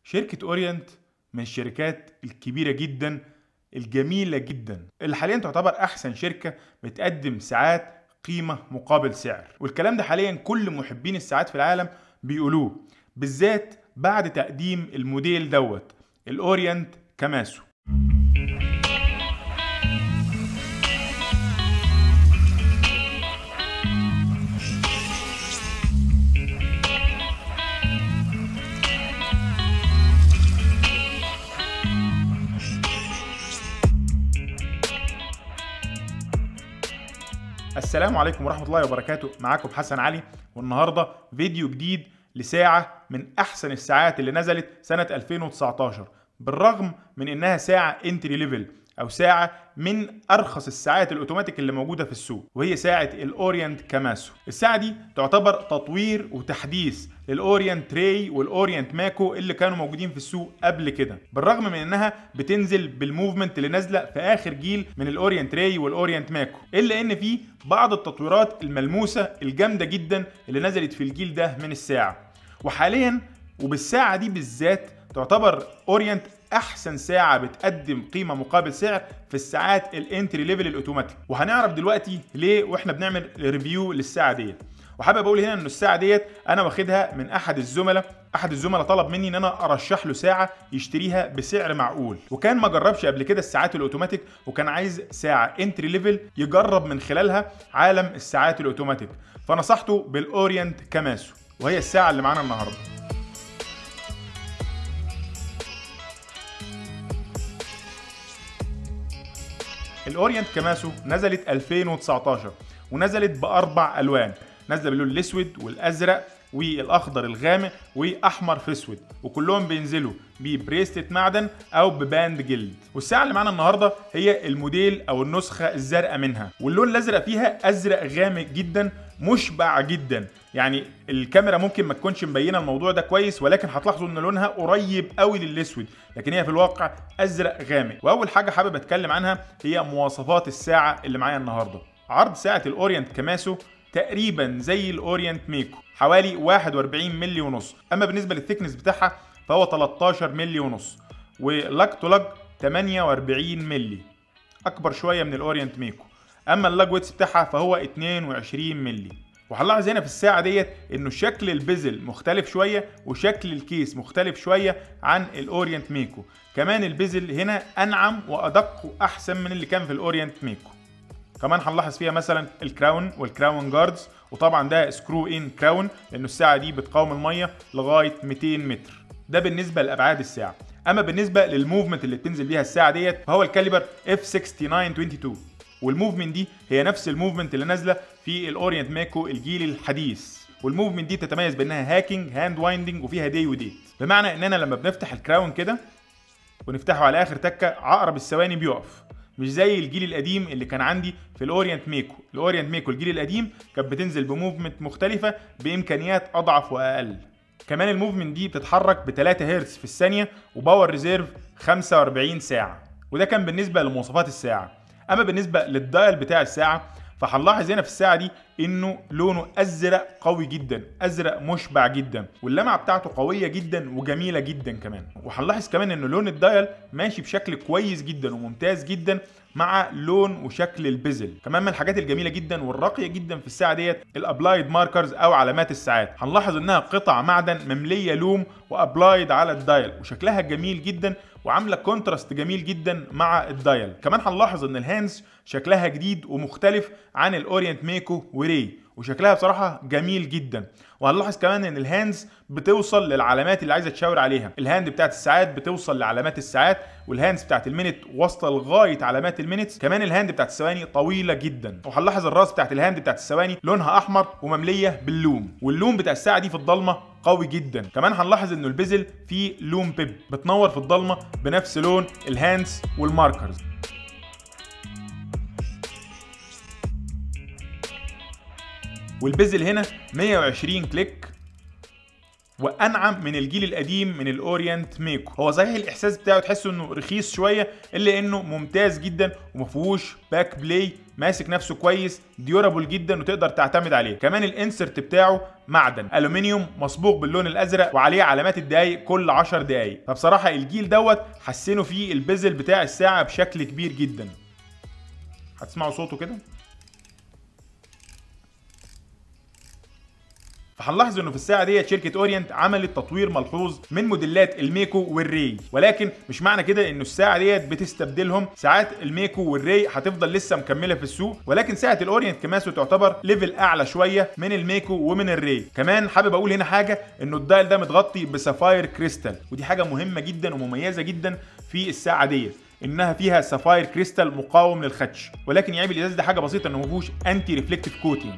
شركة اورينت من الشركات الكبيرة جدا الجميلة جدا اللي حاليا تعتبر احسن شركة بتقدم ساعات قيمة مقابل سعر والكلام ده حاليا كل محبين الساعات في العالم بيقولوه بالذات بعد تقديم الموديل دوت الاورينت كاماسو السلام عليكم ورحمة الله وبركاته معاكم حسن علي والنهاردة فيديو جديد لساعة من أحسن الساعات اللي نزلت سنة 2019 بالرغم من إنها ساعة انتري ليفل أو ساعة من أرخص الساعات الأوتوماتيك اللي موجودة في السوق وهي ساعة الأورينت كاماسو الساعة دي تعتبر تطوير وتحديث للأورينت تري والأورينت ماكو اللي كانوا موجودين في السوق قبل كده بالرغم من إنها بتنزل بالموفمنت اللي نازلة في آخر جيل من الأورينت تري والأورينت ماكو إلا إن في بعض التطويرات الملموسة الجامدة جدا اللي نزلت في الجيل ده من الساعة وحاليا وبالساعة دي بالذات تعتبر اورينت احسن ساعه بتقدم قيمه مقابل سعر في الساعات الانتري ليفل الاوتوماتيك وهنعرف دلوقتي ليه واحنا بنعمل ريفيو للساعه ديت وحابب اقول هنا ان الساعه ديت انا واخدها من احد الزملاء احد الزملاء طلب مني ان انا ارشح له ساعه يشتريها بسعر معقول وكان ما جربش قبل كده الساعات الاوتوماتيك وكان عايز ساعه انتري ليفل يجرب من خلالها عالم الساعات الاوتوماتيك فنصحته بالاورينت كاماسو وهي الساعه اللي معانا النهارده الاورينت كاماسو نزلت 2019 ونزلت باربع الوان نازله باللون الاسود والازرق والاخضر الغامق واحمر في اسود وكلهم بينزلوا ببريستة معدن او بباند جلد والساعه اللي معانا النهارده هي الموديل او النسخه الزرقاء منها واللون الازرق فيها ازرق غامق جدا مشبع جدا يعني الكاميرا ممكن ما تكونش مبينه الموضوع ده كويس ولكن هتلاحظوا ان لونها قريب قوي للاسود لكن هي في الواقع ازرق غامق واول حاجه حابب اتكلم عنها هي مواصفات الساعه اللي معايا النهارده عرض ساعه الاورينت كاماسو تقريبا زي الاورينت ميكو حوالي 41 مللي ونص اما بالنسبه للثيكنس بتاعها فهو 13 مللي ونص ولاج تو لاج 48 مللي اكبر شويه من الاورينت ميكو اما اللاج ويتس بتاعها فهو 22 مللي وهنلاحظ هنا في الساعه ديت انه شكل البزل مختلف شويه وشكل الكيس مختلف شويه عن الاورينت ميكو كمان البزل هنا انعم وادق واحسن من اللي كان في الاورينت ميكو كمان هنلاحظ فيها مثلا الكراون والكراون جاردز وطبعا ده سكرو ان كراون لانه الساعه دي بتقاوم الميه لغايه 200 متر ده بالنسبه لابعاد الساعه اما بالنسبه للموفمنت اللي بتنزل بيها الساعه ديت فهو الكاليبر اف 6922 والموفمنت دي هي نفس الموفمنت اللي نازله في الاورينت ماكو الجيل الحديث والموفمنت دي تتميز بانها هاكينج هاند وايندنج وفيها دي وديت بمعنى اننا لما بنفتح الكراون كده ونفتحه على اخر تكه عقرب الثواني بيقف مش زي الجيل القديم اللي كان عندي في الاورينت ميكو الاورينت ميكو الجيل القديم كانت بتنزل بموفمنت مختلفه بامكانيات اضعف واقل كمان الموفمنت دي بتتحرك ب 3 هرتز في الثانيه وباور ريزيرف 45 ساعه وده كان بالنسبه لمواصفات الساعه اما بالنسبه للدايل بتاع الساعه فهنلاحظ هنا في الساعه دي انه لونه ازرق قوي جدا ازرق مشبع جدا واللمعه بتاعته قويه جدا وجميله جدا كمان وهنلاحظ كمان ان لون الدايل ماشي بشكل كويس جدا وممتاز جدا مع لون وشكل البزل كمان من الحاجات الجميله جدا والراقيه جدا في الساعه ديت الابلايد ماركرز او علامات الساعات هنلاحظ انها قطع معدن ممليه لوم وابلايد على الدايل وشكلها جميل جدا وعامله كونتراست جميل جدا مع الدايل كمان هنلاحظ ان الهاندز شكلها جديد ومختلف عن الاورينت ميكو وري وشكلها بصراحه جميل جدا وهنلاحظ كمان ان الهاندز بتوصل للعلامات اللي عايزه تشاور عليها الهاند بتاعت الساعات بتوصل لعلامات الساعات والهاندز بتاعت المينت واصله لغايه علامات المينتس كمان الهاند بتاعت الثواني طويله جدا وهنلاحظ الراس بتاعت الهاند بتاعت الثواني لونها احمر وممليه باللوم واللوم بتاع الساعه دي في الضلمه قوي جدا كمان هنلاحظ انه البزل فيه لوم بيب بتنور في الضلمه بنفس لون الهاندز والماركرز والبزل هنا 120 كليك وانعم من الجيل القديم من الاورينت ميكو هو صحيح الاحساس بتاعه تحسه انه رخيص شويه الا انه ممتاز جدا وما فيهوش باك بلاي ماسك نفسه كويس ديورابل جدا وتقدر تعتمد عليه كمان الانسرت بتاعه معدن الومنيوم مصبوغ باللون الازرق وعليه علامات الدقايق كل 10 دقايق فبصراحه الجيل دوت حسنوا فيه البزل بتاع الساعه بشكل كبير جدا هتسمعوا صوته كده فهنلاحظ انه في الساعه ديت شركه اورينت عملت تطوير ملحوظ من موديلات الميكو والري ولكن مش معنى كده انه الساعه ديت بتستبدلهم ساعات الميكو والري هتفضل لسه مكمله في السوق ولكن ساعه الاورينت كماسو تعتبر ليفل اعلى شويه من الميكو ومن الري كمان حابب اقول هنا حاجه انه الدايل ده متغطي بسفاير كريستال ودي حاجه مهمه جدا ومميزه جدا في الساعه ديت انها فيها سفاير كريستال مقاوم للخدش ولكن يعيب الازاز ده حاجه بسيطه انه ما فيهوش انتي ريفلكتيف كوتنج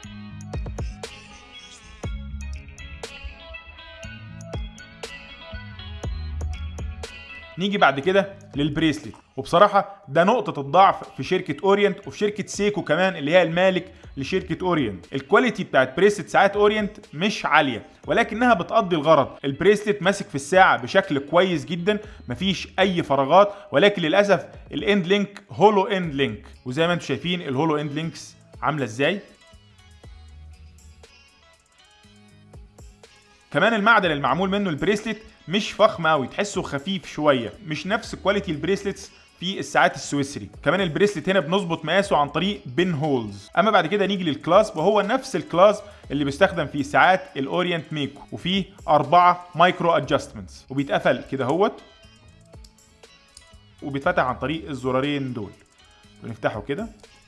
نيجي بعد كده للبريسلت وبصراحة ده نقطة الضعف في شركة اورينت وفي شركة سيكو كمان اللي هي المالك لشركة اورينت الكواليتي بتاعت بريسلت ساعات اورينت مش عالية ولكنها بتقضي الغرض البريسلت ماسك في الساعة بشكل كويس جدا مفيش اي فراغات ولكن للأسف الاند لينك هولو اند لينك وزي ما انتم شايفين الهولو اند لينكس عاملة ازاي كمان المعدن المعمول منه البريسلت مش فخم قوي تحسه خفيف شويه مش نفس كواليتي البريسلتس في الساعات السويسري كمان البريسلت هنا بنظبط مقاسه عن طريق بين هولز اما بعد كده نيجي للكلاس وهو نفس الكلاس اللي بيستخدم في ساعات الاورينت ميكو وفيه أربعة مايكرو ادجستمنتس وبيتقفل كده اهوت وبيتفتح عن طريق الزرارين دول بنفتحه كده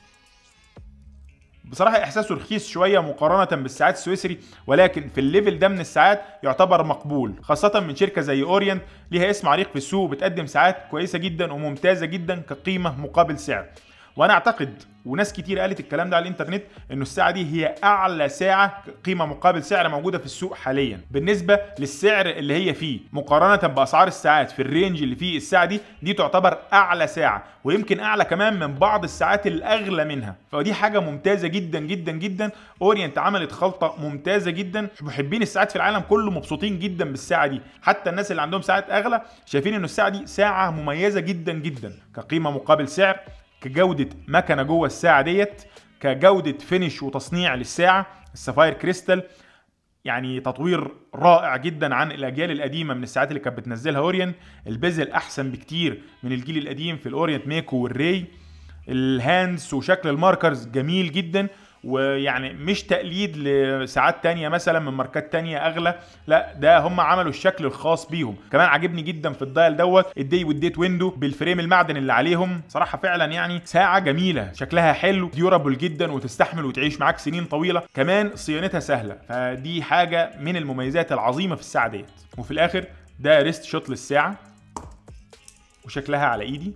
بصراحه احساسه رخيص شويه مقارنه بالساعات السويسري ولكن في الليفل ده من الساعات يعتبر مقبول خاصه من شركه زي اورينت ليها اسم عريق في السوق وبتقدم ساعات كويسه جدا وممتازه جدا كقيمه مقابل سعر وانا اعتقد وناس كتير قالت الكلام ده على الانترنت انه الساعه دي هي اعلى ساعه قيمه مقابل سعر موجوده في السوق حاليا بالنسبه للسعر اللي هي فيه مقارنه باسعار الساعات في الرينج اللي فيه الساعه دي دي تعتبر اعلى ساعه ويمكن اعلى كمان من بعض الساعات الاغلى منها فدي حاجه ممتازه جدا جدا جدا اورينت عملت خلطه ممتازه جدا محبين الساعات في العالم كله مبسوطين جدا بالساعه دي حتى الناس اللي عندهم ساعات اغلى شايفين انه الساعه دي ساعه مميزه جدا جدا كقيمه مقابل سعر كجوده مكنه جوه الساعه ديت كجوده فينش وتصنيع للساعه السفاير كريستال يعني تطوير رائع جدا عن الاجيال القديمه من الساعات اللي كانت بتنزلها اورينت البزل احسن بكتير من الجيل القديم في الاورينت ميكو والري الهاندز وشكل الماركرز جميل جدا ويعني مش تقليد لساعات تانية مثلا من ماركات تانية اغلى لا ده هم عملوا الشكل الخاص بيهم كمان عاجبني جدا في الدايل دوت الدي والديت ويندو بالفريم المعدن اللي عليهم صراحه فعلا يعني ساعه جميله شكلها حلو ديورابل جدا وتستحمل وتعيش معاك سنين طويله كمان صيانتها سهله فدي حاجه من المميزات العظيمه في الساعه ديت وفي الاخر ده ريست شوت للساعه وشكلها على ايدي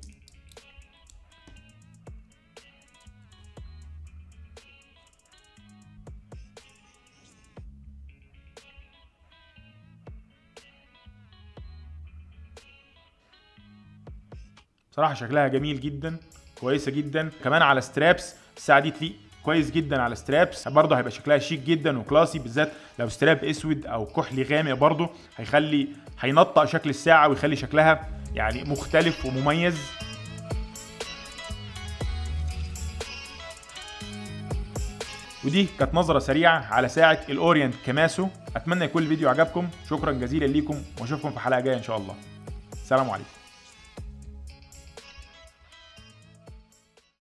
صراحه شكلها جميل جدا كويسه جدا كمان على سترابس الساعه دي تليق كويس جدا على سترابس برضه هيبقى شكلها شيك جدا وكلاسي بالذات لو ستراب اسود او كحلي غامق برضه هيخلي هينطق شكل الساعه ويخلي شكلها يعني مختلف ومميز ودي كانت نظره سريعه على ساعه الاورينت كماسو اتمنى يكون الفيديو عجبكم شكرا جزيلا ليكم واشوفكم في حلقه جايه ان شاء الله سلام عليكم